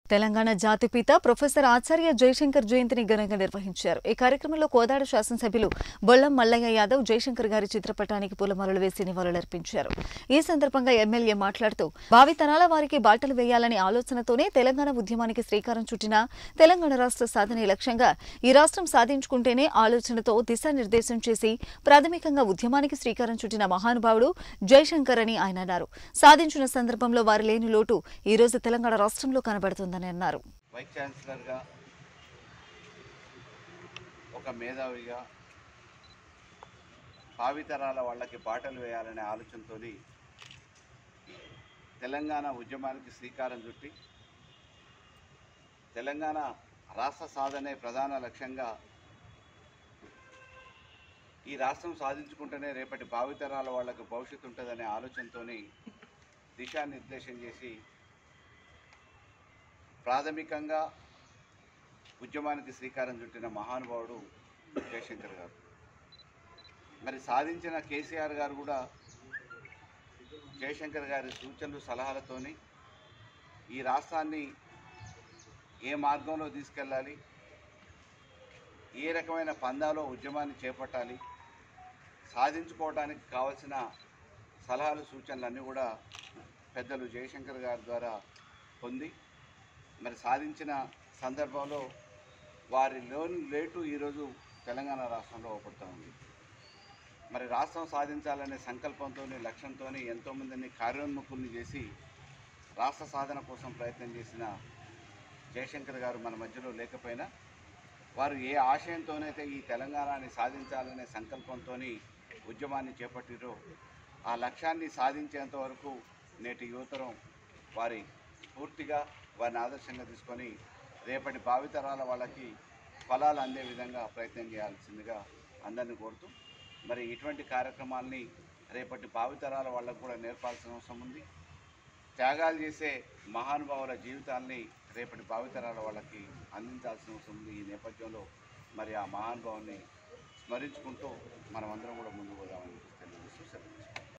తెలంగాణ జాతిపిత ప్రొఫెసర్ ఆచార్య జయశంకర్ జయంతిని ఘనంగా నిర్వహించారు ఈ కార్యక్రమంలో కోదాడ శాసనసభ్యులు బొల్లం మల్లయ్య యాదవ్ జయశంకర్ గారి చిత్రపటానికి పూలమాలలు వేసి నివాళులర్పించారు ఈ సందర్భంగా ఎమ్మెల్యే మాట్లాడుతూ భావితరాల వారికి బాటలు వేయాలనే ఆలోచనతోనే తెలంగాణ ఉద్యమానికి శ్రీకారం చుట్టిన తెలంగాణ రాష్ట్ర సాధనే లక్ష్యంగా ఈ రాష్ట్రం సాధించుకుంటేనే ఆలోచనతో దిశానిర్దేశం చేసి ప్రాథమికంగా ఉద్యమానికి శ్రీకారం చుట్టిన మహానుభావుడు జయశంకర్ అని ఆయన అన్నారు సాధించిన సందర్భంలో వారి లేని లోటు ఈ రోజు తెలంగాణ రాష్ట్రంలో కనబడుతోందని అన్నారు వైస్ ఛాన్సలర్గా ఒక మేధావిగా భావితరాల వాళ్ళకి బాటలు వేయాలనే ఆలోచనతో తెలంగాణ ఉద్యమానికి శ్రీకారం చుట్టి తెలంగాణ రాష్ట్ర సాధనే ప్రధాన లక్ష్యంగా ఈ రాష్ట్రం సాధించుకుంటేనే రేపటి భావితరాల వాళ్ళకి భవిష్యత్తు ఉంటుందనే ఆలోచనతోని దిశానిర్దేశం చేసి ప్రాథమికంగా ఉద్యమానికి శ్రీకారం చుట్టిన మహానుభావుడు జయశంకర్ గారు మరి సాధించిన కేసీఆర్ గారు కూడా జయశంకర్ గారి సూచనలు సలహాలతోని ఈ రాష్ట్రాన్ని ఏ మార్గంలో తీసుకెళ్ళాలి ఏ రకమైన పందాలో ఉద్యమాన్ని చేపట్టాలి సాధించుకోవడానికి కావలసిన సలహాలు సూచనలు అన్నీ కూడా పెద్దలు జయశంకర్ గారి ద్వారా పొంది మరి సాధించిన సందర్భంలో వారి లోన్ లేటు ఈరోజు తెలంగాణ రాష్ట్రంలో పడుతూ ఉంది మరి రాష్ట్రం సాధించాలనే సంకల్పంతో లక్ష్యంతో ఎంతోమందిని కార్యోన్ముఖుల్ని చేసి రాష్ట్ర సాధన కోసం ప్రయత్నం చేసిన జయశంకర్ గారు మన మధ్యలో లేకపోయినా వారు ఏ ఆశయంతోనైతే ఈ తెలంగాణని సాధించాలనే సంకల్పంతో ఉద్యమాన్ని చేపట్టిరో ఆ లక్ష్యాన్ని సాధించేంత వరకు నేటి యువతరం వారి పూర్తిగా వారిని ఆదర్శంగా తీసుకొని రేపటి భావితరాల వాళ్ళకి ఫలాలు అందే విధంగా ప్రయత్నం చేయాల్సిందిగా అందరినీ కోరుతూ మరి ఇటువంటి కార్యక్రమాల్ని రేపటి భావితరాల వాళ్ళకు కూడా నేర్పాల్సిన అవసరం ఉంది త్యాగాలు చేసే మహానుభావుల జీవితాల్ని రేపటి భావితరాల వాళ్ళకి అందించాల్సిన అవసరం ఉంది ఈ నేపథ్యంలో మరి ఆ మహానుభావుని స్మరించుకుంటూ మనమందరం కూడా ముందుకు పోదామని తెలియజేస్తూ సెలవు తీసుకుంటాం.